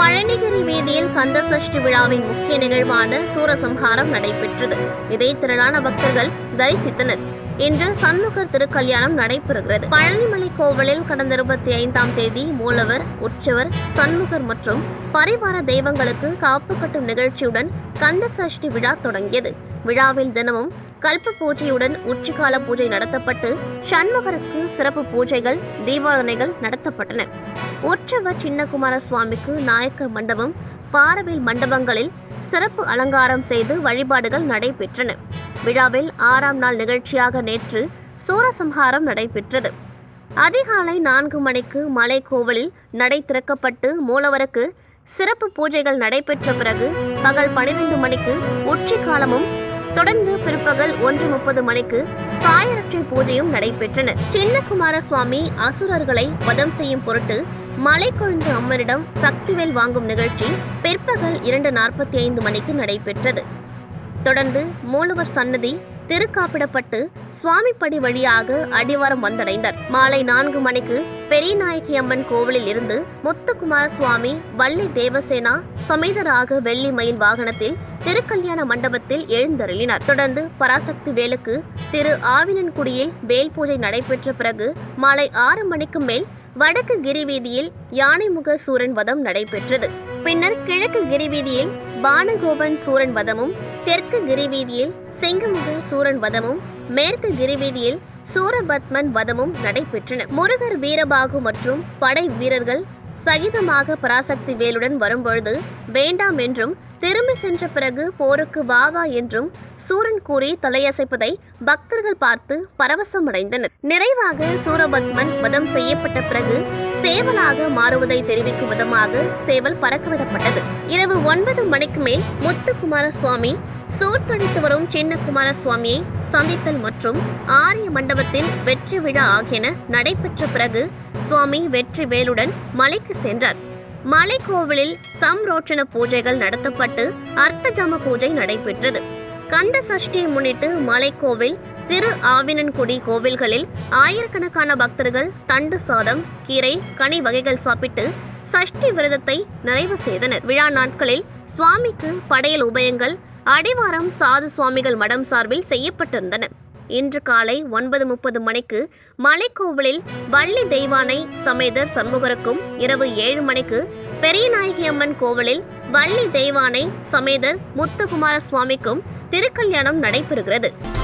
பழனிகிரி வீதியில் கந்த சஷ்டி விழாவின் முக்கிய நிகழ்வான சூரசம்ஹாரம் நடைபெற்றது இதை திரளான பக்தர்கள் தரிசித்தனர் இன்று சண்முகர் திருக்கல்யாணம் நடைபெறுகிறது பழனிமலை கோவிலில் கடந்த இருபத்தி ஐந்தாம் தேதி மூலவர் உற்சவர் சண்முகர் மற்றும் பரிவார தெய்வங்களுக்கு காப்பு கட்டும் நிகழ்ச்சியுடன் கந்த சஷ்டி விழா தொடங்கியது விழாவில் தினமும் கல்ப பூஜையுடன் உச்சிகால பூஜை நடத்தப்பட்டு சண்முகருக்கு சிறப்பு பூஜைகள் தீபாரதனைகள் நடத்தப்பட்டன உற்சவர் சின்னகுமார சுவாமிக்கு நாயக்கர் மண்டபம் பாரவில் மண்டபங்களில் சிறப்பு அலங்காரம் செய்து வழிபாடுகள் நடைபெற்றன விழாவில் ஆறாம் நாள் நிகழ்ச்சியாக நேற்று சூரசம்ஹாரம் நடைபெற்றது அதிகாலை நான்கு மணிக்கு மலை கோவிலில் நடை திறக்கப்பட்டு மூலவருக்கு சிறப்பு பூஜைகள் நடைபெற்ற பிறகு பகல் பனிரெண்டு மணிக்கு உச்சி காலமும் தொடர்ந்து பிற்பகல் ஒன்று முப்பது மணிக்கு சாயரட்சை பூஜையும் நடைபெற்றன சின்னகுமார சுவாமி அசுரர்களை வதம் செய்யும் பொருட்டு மலை கொழுந்து அம்மனிடம் சக்திவேல் வாங்கும் நிகழ்ச்சி பிற்பகல் இரண்டு நாற்பத்தி ஐந்து மணிக்கு நடைபெற்றது தொடர்ந்து மூலவர் சன்னதி திருக்காப்பிடப்பட்டு சுவாமிப்படி வழியாக அடிவாரம் வந்தடைந்தார் மாலை நான்கு மணிக்கு பெரியநாயகி அம்மன் கோவிலில் இருந்து முத்துக்குமார சுவாமி வள்ளி தேவசேனா சமேதராக வெள்ளி மயில் வாகனத்தில் திருக்கல்யாண மண்டபத்தில் எழுந்தருளினார் தொடர்ந்து பராசக்தி வேலுக்கு திரு ஆவினன்குடியில் வேல் பூஜை நடைபெற்ற பிறகு மாலை ஆறு மணிக்கு மேல் வடக்கு கிரிவீதியில் யானைமுக சூரன் வதம் நடைபெற்றது பின்னர் கிழக்கு கிரிவீதியில் பானகோபன் சூரன் வதமும் தெற்கு கிரிவீதியில் செங்கமுக சூரன் வதமும் மேற்கு கிரிவீதியில் சூரபத்மன் வதமும் நடைபெற்றன முருகர் வீரபாகு மற்றும் படை வீரர்கள் சகிதமாக பராசக்தி வேலுடன் வரும்பொழுது வேண்டாம் என்றும் திரும்பி சென்ற பிறகு போருக்கு வா வா என்றும் சூரன் கூறி தலையசைப்பதை பக்தர்கள் பார்த்து பரவசமடைந்தனர் நிறைவாக சூரபத்மன் வதம் செய்யப்பட்ட பிறகு சேவலாக மாறுவதை தெரிவிக்கும் விதமாக சேவல் பறக்கவிடப்பட்டது இரவு ஒன்பது மணிக்கு மேல் முத்துக்குமார சுவாமி சூர்த்தடித்து வரும் சின்னகுமார சுவாமியை சந்தித்தல் மற்றும் ஆரிய மண்டபத்தில் வெற்றி விழா ஆகியன நடைபெற்ற பிறகு சுவாமி வெற்றி வேலுடன் மலைக்கு சென்றார் மலை கோவிலில் சம்ரோட்சண பூஜைகள் நடத்தப்பட்டு அர்த்தஜாம பூஜை நடைபெற்றது கந்த சஷ்டியை முன்னிட்டு மலைக்கோவில் திரு ஆவினன்குடி கோவில்களில் ஆயிரக்கணக்கான பக்தர்கள் தண்டு சாதம் கீரை கனி வகைகள் சாப்பிட்டு சஷ்டி விரதத்தை நிறைவு செய்தனர் விழா நாட்களில் சுவாமிக்கு படையல் உபயங்கள் அடிவாரம் சாது சுவாமிகள் மடம் சார்பில் செய்யப்பட்டிருந்தன இன்று காலை ஒன்பது முப்பது மணிக்கு மலைக்கோவிலில் வள்ளி தெய்வானை சமேதர் சண்முகருக்கும் இரவு ஏழு மணிக்கு பெரியநாயகி அம்மன் கோவிலில் வள்ளி தெய்வானை சமேதர் முத்துக்குமார சுவாமிக்கும் திருக்கல்யாணம் நடைபெறுகிறது